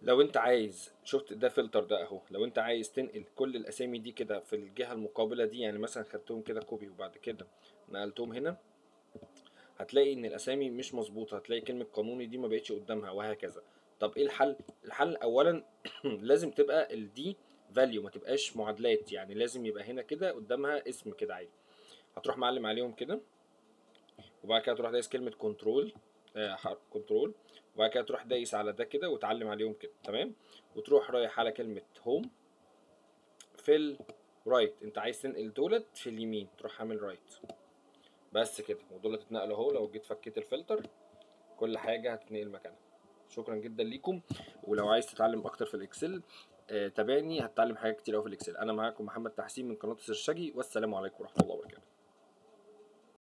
لو انت عايز شفت ده فلتر ده اهو لو انت عايز تنقل كل الاسامي دي كده في الجهه المقابله دي يعني مثلا خدتهم كده كوبي وبعد كده نقلتهم هنا هتلاقي ان الاسامي مش مظبوطه هتلاقي كلمه قانوني دي ما بقتش قدامها وهكذا طب ايه الحل الحل اولا لازم تبقى الدي فاليو ما تبقاش معادلات يعني لازم يبقى هنا كده قدامها اسم كده عادي هتروح معلم عليهم كده وبعد كده تروح دايس كلمه كنترول كنترول وبعد كده تروح دايس على ده كده وتعلم عليهم كده تمام وتروح رايح على كلمه هوم في الرايت انت عايز تنقل دولت في اليمين تروح عامل رايت بس كده ودولت اتنقلوا اهو لو جيت فكيت الفلتر كل حاجه هتنقل مكانها شكرا جدا ليكم ولو عايز تتعلم اكتر في الاكسل آه، تابعني هتتعلم حاجات كتير قوي في الاكسل انا معاكم محمد تحسين من قناه السرشجي والسلام عليكم ورحمه الله وبركاته